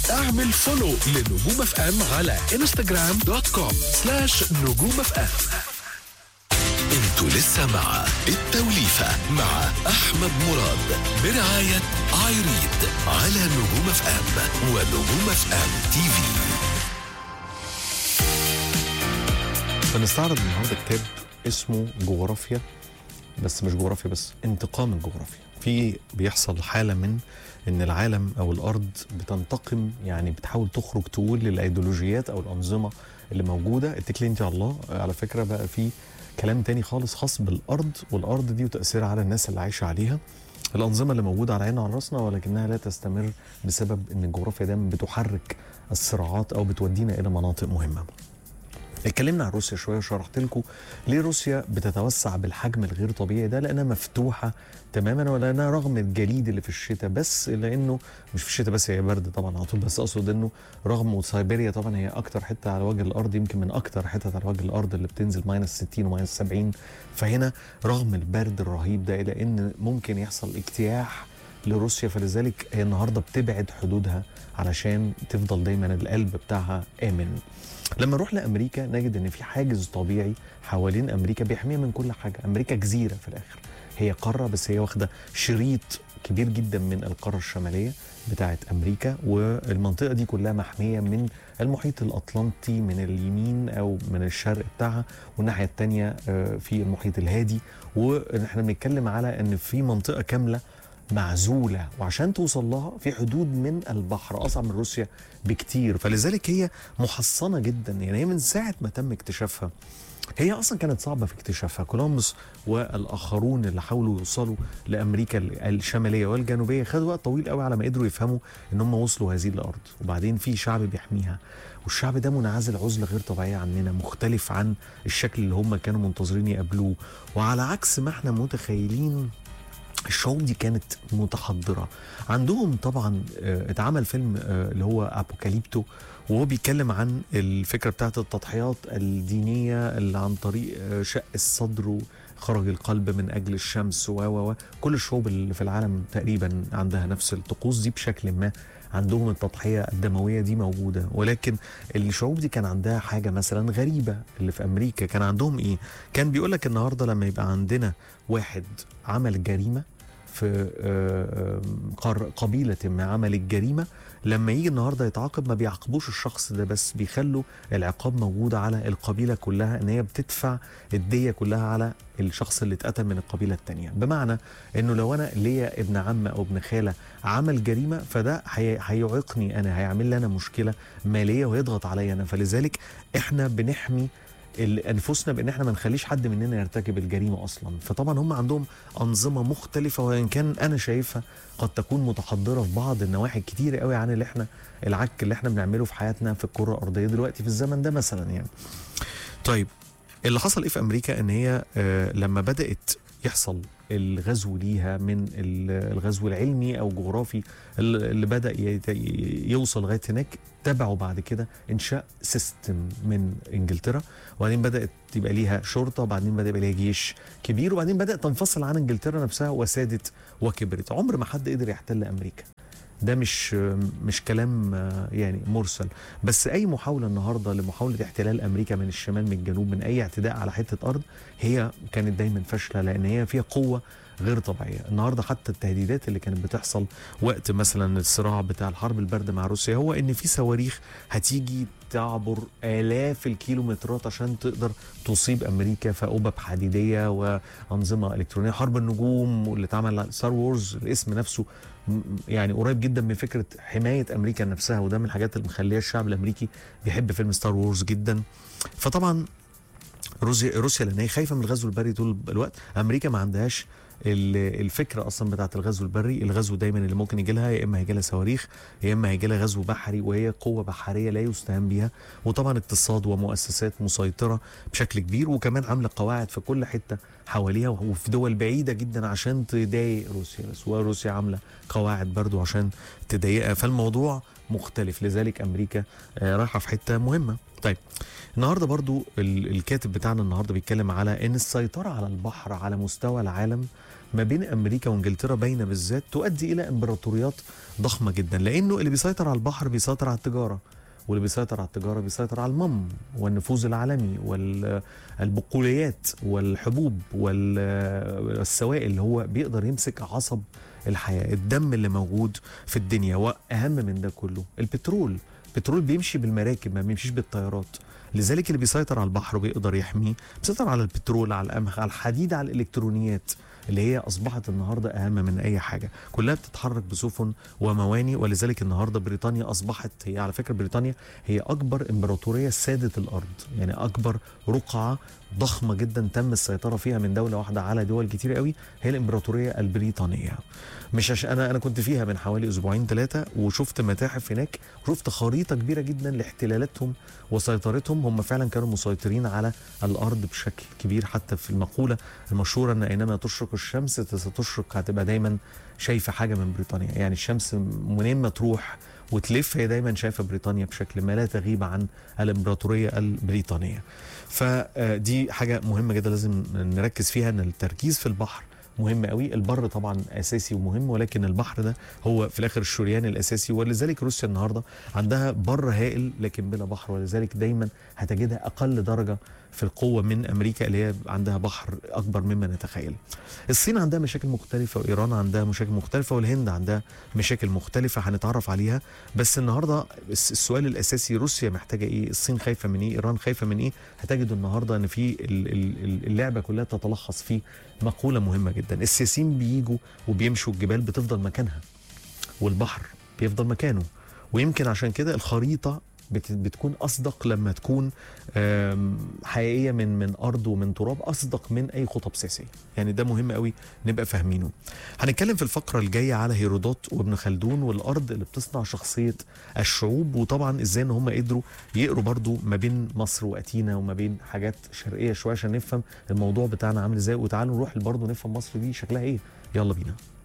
اعمل فولو لنجوم اف ام على انستغرام دوت كوم سلاش نجوم اف ام انتوا لسه مع التوليفة مع احمد مراد برعاية ايريد على نجوم اف ام ونجوم اف ام تي في بنستعرض النهارده كتاب اسمه جغرافيا بس مش جغرافيا بس انتقام الجغرافيا في بيحصل حاله من ان العالم او الارض بتنتقم يعني بتحاول تخرج تقول للايديولوجيات او الانظمه اللي موجوده اتكلي انت على الله على فكره بقى في كلام تاني خالص خاص بالارض والارض دي وتاثيرها على الناس اللي عايشه عليها الانظمه اللي موجوده على عيننا وعلى راسنا ولكنها لا تستمر بسبب ان الجغرافيا دايما بتحرك الصراعات او بتودينا الى مناطق مهمه اتكلمنا عن روسيا شويه وشرحت لكم ليه روسيا بتتوسع بالحجم الغير طبيعي ده لانها مفتوحه تماما ولانها رغم الجليد اللي في الشتاء بس لانه مش في الشتاء بس هي برد طبعا على طول بس اقصد انه رغم وسيبيريا طبعا هي اكتر حته على وجه الارض يمكن من اكتر حتت على وجه الارض اللي بتنزل ماينس 60 وماينس 70 فهنا رغم البرد الرهيب ده الى ان ممكن يحصل اجتياح لروسيا فلذلك هي النهارده بتبعد حدودها علشان تفضل دايما القلب بتاعها امن لما نروح لامريكا نجد ان في حاجز طبيعي حوالين امريكا بيحميها من كل حاجه امريكا جزيره في الاخر هي قاره بس هي واخده شريط كبير جدا من القاره الشماليه بتاعه امريكا والمنطقه دي كلها محميه من المحيط الاطلنطي من اليمين او من الشرق بتاعها والناحيه الثانيه في المحيط الهادي واحنا بنتكلم على ان في منطقه كامله معزوله وعشان توصل لها في حدود من البحر اصعب من روسيا بكتير فلذلك هي محصنه جدا يعني هي من ساعه ما تم اكتشافها هي اصلا كانت صعبه في اكتشافها كولومبوس والاخرون اللي حاولوا يوصلوا لامريكا الشماليه والجنوبيه خدوا وقت طويل قوي على ما قدروا يفهموا ان هم وصلوا هذه الارض وبعدين في شعب بيحميها والشعب ده منعزل عزله غير طبيعيه عننا مختلف عن الشكل اللي هم كانوا منتظرين يقابلوه وعلى عكس ما احنا متخيلين الشعوب دي كانت متحضره عندهم طبعا اتعمل فيلم اللي هو ابوكاليبتو وهو بيتكلم عن الفكره بتاعت التضحيات الدينيه اللي عن طريق شق الصدر خرج القلب من اجل الشمس و و كل الشعوب اللي في العالم تقريبا عندها نفس الطقوس دي بشكل ما عندهم التضحيه الدمويه دي موجوده ولكن الشعوب دي كان عندها حاجه مثلا غريبه اللي في امريكا كان عندهم ايه كان بيقول لك النهارده لما يبقى عندنا واحد عمل جريمه في قبيلة ما عملت جريمة لما يجي النهاردة يتعاقب ما بيعاقبوش الشخص ده بس بيخلوا العقاب موجود على القبيلة كلها ان هي بتدفع الدية كلها على الشخص اللي اتقتل من القبيلة التانية بمعنى انه لو انا ليا ابن عم او ابن خالة عمل جريمة فده هيعيقني انا هيعمل لي انا مشكلة مالية ويضغط عليا انا فلذلك احنا بنحمي انفسنا بان احنا ما نخليش حد مننا يرتكب الجريمه اصلا فطبعا هم عندهم انظمه مختلفه وان كان انا شايفها قد تكون متحضره في بعض النواحي كتير قوي عن اللي احنا العك اللي احنا بنعمله في حياتنا في الكره الارضيه دلوقتي في الزمن ده مثلا يعني طيب اللي حصل ايه في امريكا ان هي آه لما بدات يحصل الغزو ليها من الغزو العلمي او جغرافي اللي بدا يوصل لغايه هناك تبعوا بعد كده انشاء سيستم من انجلترا وبعدين بدات يبقى ليها شرطه وبعدين بدا يبقى ليها جيش كبير وبعدين بدات تنفصل عن انجلترا نفسها وسادت وكبرت عمر ما حد قدر يحتل امريكا ده مش مش كلام يعني مرسل بس اي محاوله النهارده لمحاوله احتلال امريكا من الشمال من الجنوب من اي اعتداء على حته ارض هي كانت دايما فاشله لان هي فيها قوه غير طبيعيه النهارده حتى التهديدات اللي كانت بتحصل وقت مثلا الصراع بتاع الحرب البارده مع روسيا هو ان في صواريخ هتيجي تعبر الاف الكيلومترات عشان تقدر تصيب امريكا فقبب حديديه وانظمه الكترونيه حرب النجوم واللي اتعمل ستار وورز الاسم نفسه يعني قريب جدا من فكره حمايه امريكا نفسها وده من الحاجات اللي مخليه الشعب الامريكي بيحب فيلم ستار وورز جدا فطبعا روسيا روسيا لان هي خايفه من الغزو البري طول الوقت امريكا ما عندهاش الفكره اصلا بتاعت الغزو البري الغزو دايما اللي ممكن يجي لها يا اما هيجي لها صواريخ يا اما هيجي لها غزو بحري وهي قوه بحريه لا يستهان بها وطبعا اقتصاد ومؤسسات مسيطره بشكل كبير وكمان عامله قواعد في كل حته حواليها وفي دول بعيده جدا عشان تضايق روسيا بس وروسيا عامله قواعد برضو عشان تضايقها فالموضوع مختلف لذلك امريكا رايحه في حته مهمه طيب النهارده برضو الكاتب بتاعنا النهارده بيتكلم على ان السيطره على البحر على مستوى العالم ما بين امريكا وانجلترا باينه بالذات تؤدي الى امبراطوريات ضخمه جدا لانه اللي بيسيطر على البحر بيسيطر على التجاره واللي بيسيطر على التجاره بيسيطر على المم والنفوذ العالمي والبقوليات والحبوب والسوائل اللي هو بيقدر يمسك عصب الحياه الدم اللي موجود في الدنيا واهم من ده كله البترول البترول بيمشي بالمراكب ما بيمشيش بالطيارات لذلك اللي بيسيطر على البحر وبيقدر يحميه بيسيطر على البترول على القمح على الحديد على الالكترونيات اللي هي اصبحت النهارده اهم من اي حاجه كلها بتتحرك بسفن ومواني ولذلك النهارده بريطانيا اصبحت هي على فكره بريطانيا هي اكبر امبراطوريه سادت الارض يعني اكبر رقعه ضخمه جدا تم السيطره فيها من دوله واحده على دول كتير قوي هي الامبراطوريه البريطانيه مش عشان انا انا كنت فيها من حوالي اسبوعين ثلاثه وشفت متاحف هناك وشفت خريطه كبيره جدا لاحتلالاتهم وسيطرتهم هم فعلا كانوا مسيطرين على الارض بشكل كبير حتى في المقوله المشهوره ان اينما تشرق الشمس ستشرق هتبقى دايما شايفه حاجه من بريطانيا يعني الشمس منين ما تروح وتلف هي دايما شايفه بريطانيا بشكل ما لا تغيب عن الامبراطوريه البريطانيه فدي حاجه مهمه جدا لازم نركز فيها ان التركيز في البحر مهم قوي البر طبعا اساسي ومهم ولكن البحر ده هو في الاخر الشريان الاساسي ولذلك روسيا النهارده عندها بر هائل لكن بلا بحر ولذلك دايما هتجدها اقل درجه في القوه من امريكا اللي هي عندها بحر اكبر مما نتخيل. الصين عندها مشاكل مختلفه وايران عندها مشاكل مختلفه والهند عندها مشاكل مختلفه هنتعرف عليها بس النهارده السؤال الاساسي روسيا محتاجه ايه؟ الصين خايفه من ايه؟ ايران خايفه من ايه؟ هتجد النهارده ان في اللعبه كلها تتلخص في مقوله مهمه جدا، السياسيين بيجوا وبيمشوا الجبال بتفضل مكانها والبحر بيفضل مكانه ويمكن عشان كده الخريطه بتكون اصدق لما تكون حقيقيه من من ارض ومن تراب اصدق من اي خطب سياسيه يعني ده مهم قوي نبقى فاهمينه هنتكلم في الفقره الجايه على هيرودوت وابن خلدون والارض اللي بتصنع شخصيه الشعوب وطبعا ازاي ان هم قدروا يقروا برضو ما بين مصر واتينا وما بين حاجات شرقيه شويه عشان نفهم الموضوع بتاعنا عامل ازاي وتعالوا نروح برضو نفهم مصر دي شكلها ايه يلا بينا